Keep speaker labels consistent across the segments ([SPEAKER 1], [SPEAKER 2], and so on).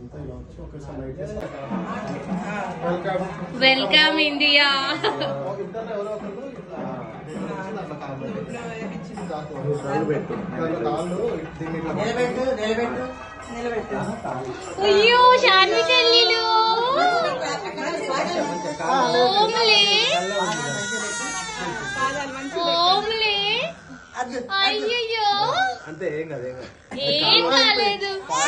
[SPEAKER 1] ఇదంతా ఇలా వచ్చి ఒకేసారి లైట్ వెల్కమ్
[SPEAKER 2] వెల్కమ్ ఇండియా
[SPEAKER 1] ఇద్దరు ఎవరో ఒకరు ఇట్లా వచ్చి దాంట్లో కాళ్ళు పెట్టు. కాళ్ళు పెట్టు దాంట్లో కాళ్ళు దీన్ని ఇట్లా
[SPEAKER 3] నిలబెట్టు నిలబెట్టు నిలబెట్టు
[SPEAKER 2] అయ్యో శాన్వి చెల్లిలు ఓమ్లే ఓమ్లే
[SPEAKER 3] అద్దు
[SPEAKER 2] అయ్యయ్యో
[SPEAKER 1] అంతే ఏం కాదు ఏం కాదు
[SPEAKER 2] ఏం కాలేదు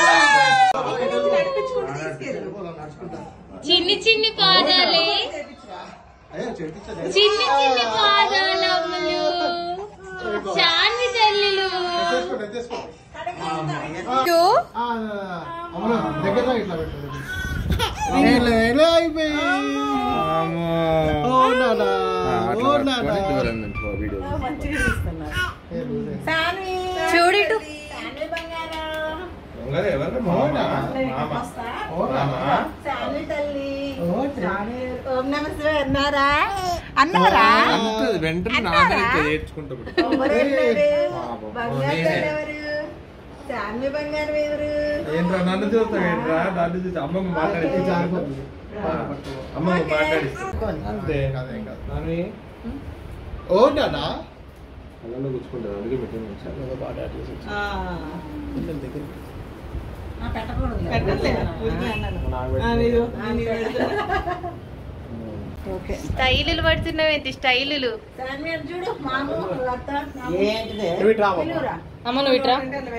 [SPEAKER 1] నడుచుకుంటా
[SPEAKER 2] చిన్ని చిన్ని పాదాలే
[SPEAKER 1] అయ్యా చెట్టించదే
[SPEAKER 2] చిన్ని చిన్ని పాదాలమ్మలు శాన్వి చెల్లిలు
[SPEAKER 1] ఎత్తేసుకోండి ఎత్తేసుకోండి అవును దగ్గర ఇట్లా పెట్టండి
[SPEAKER 2] చూడిటు
[SPEAKER 3] ఓం నమస్తే అన్నారా అన్నారా
[SPEAKER 4] వెంటనే
[SPEAKER 3] అన్నారా?
[SPEAKER 4] ఏడ్చుకుంటా
[SPEAKER 3] ఎవరు అన్నారు? బంగారు తల్లి ఎవరు శాన్వి బంగారు ఎవరు
[SPEAKER 4] ఏంట్రా నన్ను చూస్తావు ఏంట్రా నన్ను చూసి అమ్మమ్మ మాట్లాడి
[SPEAKER 1] జారిపోతుంది
[SPEAKER 4] అమ్మమ్మ మాట్లాడిస్తా అంతే
[SPEAKER 1] అదేం కాదు
[SPEAKER 4] నాని
[SPEAKER 1] ఓ నానా
[SPEAKER 4] అలా కూర్చుకుంటారు అందుకే పెట్టాను
[SPEAKER 3] ఆ. ఆ, పెట్టకూడదు ఊరికే అన్నాను. ఆ, మీరు, ఆ, మీరు పెడతారు. ఓకే
[SPEAKER 2] స్టైలులు పడుతున్నావేంటి స్టైలులు
[SPEAKER 3] శాన్వి అటు చూడు మాము అత్త మాము.
[SPEAKER 4] ఏంటిదే
[SPEAKER 1] ఇవి రావా
[SPEAKER 3] పిలువురా.
[SPEAKER 2] అమ్మ నువ్వు ఇట్రా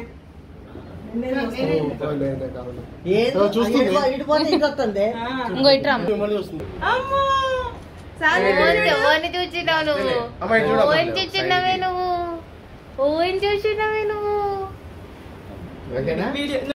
[SPEAKER 3] ఏందో,
[SPEAKER 1] ఓ, చూస్తుంది.
[SPEAKER 3] ఇటు- ఇటు పోతే ఇటు వస్తుంది.
[SPEAKER 2] ఇంకో ఇట్రా అమ్మ.
[SPEAKER 1] మిమ్మల్ని చూస్తుంది
[SPEAKER 3] అమ్మో శాన్వి
[SPEAKER 2] ఓన్ ఎవరిని చూసినావు నువ్వు
[SPEAKER 1] అమ్మ, ఇటు చూడు, అమ్మ.
[SPEAKER 2] ఓన్ చూసినవే నువ్వు ఓన్ చూసినవే నువ్వు
[SPEAKER 1] ఓకేనా